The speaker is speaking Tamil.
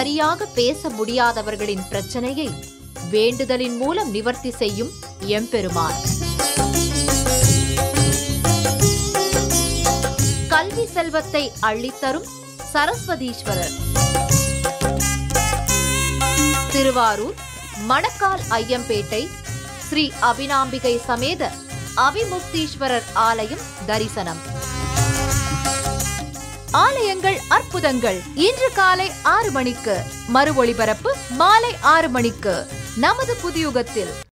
சரியாக பேச முடியாதவர்களின் பிரச்சனையை வேண்டுதலின் மூலம் நிவர்த்தி செய்யும் எம்பெருமான் கல்வி செல்வத்தை அள்ளித்தரும் சரஸ்வதீஸ்வரர் திருவாரூர் மணக்கால் ஐயம்பேட்டை ஸ்ரீ அபினாம்பிகை சமேத அபிமுக்தீஸ்வரர் ஆலயம் தரிசனம் ஆலயங்கள் அற்புதங்கள் இன்று காலை ஆறு மணிக்கு மறு ஒளிபரப்பு மாலை ஆறு மணிக்கு நமது புதியுகத்தில்